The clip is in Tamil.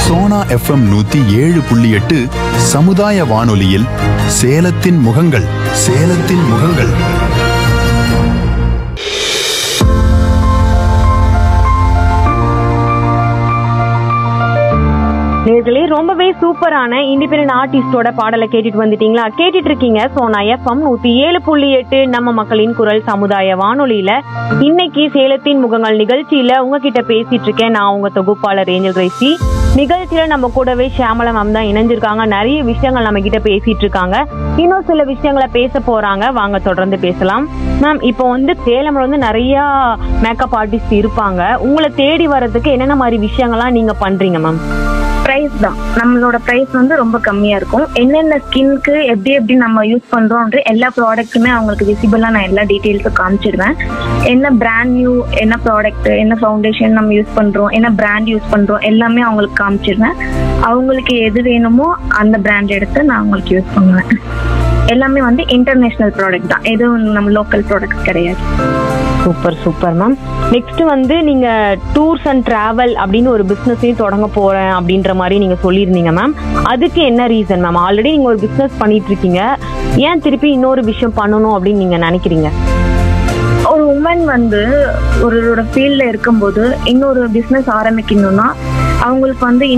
சோனா எஃப்எம் நூத்தி ஏழு புள்ளி எட்டு சமுதாய வானொலியில் சேலத்தின் முகங்கள் சேலத்தின் முகங்கள் நேர்களே ரொம்பவே சூப்பரான இண்டிபெண்டன்ட் ஆர்டிஸ்டோட பாடலை கேட்டுட்டு வந்துட்டீங்களா கேட்டுட்டு இருக்கீங்க சோனா எஃப்எம் நூத்தி ஏழு புள்ளி எட்டு நம்ம மக்களின் குரல் சமுதாய வானொலியில இன்னைக்கு சேலத்தின் முகங்கள் நிகழ்ச்சியில உங்ககிட்ட பேசிட்டு இருக்கேன் நான் உங்க தொகுப்பாளர் ஏஞ்சல் கிரேசி நிகழ்ச்சியில நம்ம கூடவே ஷியாமலா மேம் தான் இணைஞ்சிருக்காங்க நிறைய விஷயங்கள் நம்ம கிட்ட பேசிட்டு இருக்காங்க இன்னும் சில விஷயங்களை பேச போறாங்க வாங்க தொடர்ந்து பேசலாம் மேம் இப்போ வந்து சேலம்ல வந்து நிறைய மேக்கப் ஆர்டிஸ்ட் இருப்பாங்க உங்களை தேடி வர்றதுக்கு என்னென்ன மாதிரி விஷயங்கள்லாம் நீங்க பண்றீங்க மேம் ப்ரைஸ் தான் நம்மளோட ப்ரைஸ் வந்து ரொம்ப கம்மியா இருக்கும் என்னென்ன ஸ்கின்க்கு எப்படி எப்படி நம்ம யூஸ் பண்றோம்ன்ற எல்லா ப்ராடக்ட்டுமே அவங்களுக்கு விசிபிளா நான் எல்லா டீட்டெயில்ஸும் காமிச்சிடுவேன் என்ன பிராண்ட் நியூ என்ன ப்ராடக்ட் என்ன ஃபவுண்டேஷன் நம்ம யூஸ் பண்றோம் என்ன பிராண்ட் யூஸ் பண்றோம் எல்லாமே அவங்களுக்கு காமிச்சிடுவேன் அவங்களுக்கு எது வேணுமோ அந்த பிராண்ட் எடுத்து நான் அவங்களுக்கு யூஸ் பண்ணுவேன் எல்லாமே வந்து இன்டர்நேஷனல் ப்ராடக்ட் தான் எதுவும் நம்ம லோக்கல் ப்ராடக்ட் கிடையாது சூப்பர் சூப்பர் மேம் நெக்ஸ்ட் வந்து நீங்க டூர்ஸ் அண்ட் டிராவல் அப்படின்னு ஒரு பிசினஸையும் தொடங்க போறேன் அப்படின்ற மாதிரி நீங்க சொல்லியிருந்தீங்க மேம் அதுக்கு என்ன ரீசன் மேம் ஆல்ரெடி நீங்க ஒரு பிசினஸ் பண்ணிட்டு இருக்கீங்க ஏன் திருப்பி இன்னொரு விஷயம் பண்ணணும் அப்படின்னு நீங்க நினைக்கிறீங்க ஒரு உமன் வந்து ஒரு ஃபீல்ட்ல இருக்கும்போது இன்னொரு பிசினஸ் ஆரம்பிக்கணும்னா அவங்களுக்கு வந்து